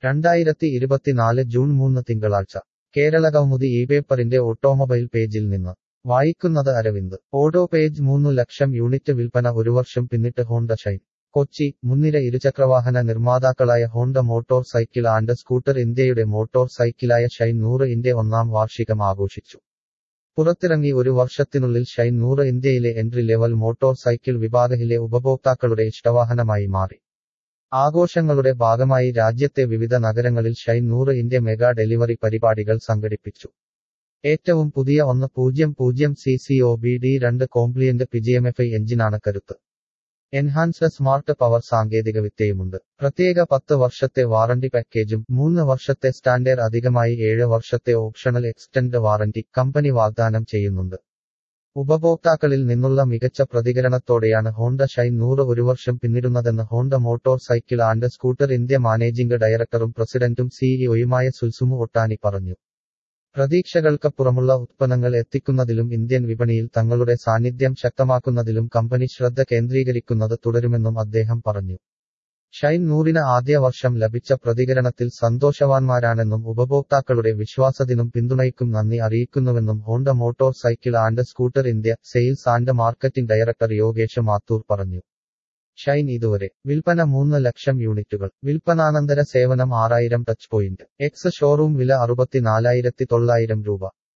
രണ്ടായിരത്തി ഇരുപത്തിനാല് ജൂൺ മൂന്ന് തിങ്കളാഴ്ച കേരള കൗമുദി ഈ പേപ്പറിന്റെ ഓട്ടോമൊബൈൽ പേജിൽ നിന്ന് വായിക്കുന്നത് അരവിന്ദ് ഓടോ പേജ് മൂന്നു ലക്ഷം യൂണിറ്റ് വിൽപ്പന ഒരു വർഷം പിന്നിട്ട് ഹോണ്ട ഷൈൻ കൊച്ചി മുൻനിര ഇരുചക്രവാഹന നിർമ്മാതാക്കളായ Honda motorcycle and scooter ഇന്ത്യയുടെ മോട്ടോർ സൈക്കിളായ ഷൈൻ നൂറ് ഇന്ത്യ ഒന്നാം വാർഷികം ആഘോഷിച്ചു പുറത്തിറങ്ങി ഒരു വർഷത്തിനുള്ളിൽ ഷൈൻ നൂറ് ഇന്ത്യയിലെ എൻട്രി ലെവൽ മോട്ടോർ സൈക്കിൾ വിഭാഗത്തിലെ ഉപഭോക്താക്കളുടെ ഇഷ്ടവാഹനമായി മാറി ആഘോഷങ്ങളുടെ ഭാഗമായി രാജ്യത്തെ വിവിധ നഗരങ്ങളിൽ ഷൈൻ നൂറ് ഇന്ത്യ മെഗാ ഡെലിവറി പരിപാടികൾ സംഘടിപ്പിച്ചു ഏറ്റവും പുതിയ ഒന്ന് പൂജ്യം പൂജ്യം C C O B D രണ്ട് കോംപ്ലിയന്റ് പിജിഎംഎഫ്ഐ എഞ്ചിനാണ് കരുത്ത് എൻഹാൻസ്ഡ് സ്മാർട്ട് പവർ സാങ്കേതികവിദ്യയുമുണ്ട് പ്രത്യേക പത്ത് വർഷത്തെ വാറണ്ടി പാക്കേജും മൂന്ന് വർഷത്തെ സ്റ്റാൻഡേർഡ് അധികമായി ഏഴ് വർഷത്തെ ഓപ്ഷണൽ എക്സ്റ്റൻഡ് വാറണ്ടി കമ്പനി വാഗ്ദാനം ചെയ്യുന്നുണ്ട് ഉപഭോക്താക്കളിൽ നിന്നുള്ള മികച്ച പ്രതികരണത്തോടെയാണ് ഹോണ്ട ഷൈൻ നൂറ് ഒരു വർഷം പിന്നിടുന്നതെന്ന് Honda motorcycle and scooter India managing ഡയറക്ടറും പ്രസിഡന്റും സിഇഒയുമായ സുൽസുമു ഒട്ടാനി പറഞ്ഞു പ്രതീക്ഷകൾക്കപ്പുറമുള്ള ഉത്പന്നങ്ങൾ എത്തിക്കുന്നതിലും ഇന്ത്യൻ വിപണിയിൽ തങ്ങളുടെ സാന്നിധ്യം ശക്തമാക്കുന്നതിലും കമ്പനി ശ്രദ്ധ കേന്ദ്രീകരിക്കുന്നത് തുടരുമെന്നും അദ്ദേഹം പറഞ്ഞു ഷൈൻ നൂറിന് ആദ്യ വർഷം ലഭിച്ച പ്രതികരണത്തിൽ സന്തോഷവാന്മാരാണെന്നും ഉപഭോക്താക്കളുടെ വിശ്വാസത്തിനും പിന്തുണയ്ക്കും നന്ദി അറിയിക്കുന്നുവെന്നും Honda motorcycle and scooter India sales and marketing director Yogesh Mathur പറഞ്ഞു ഷൈൻ ഇതുവരെ വിൽപ്പന മൂന്ന് ലക്ഷം യൂണിറ്റുകൾ വിൽപ്പനാനന്തര സേവനം ആറായിരം ടച്ച് പോയിന്റ് എക്സ് ഷോറൂം വില അറുപത്തിനാലായിരത്തി തൊള്ളായിരം രൂപ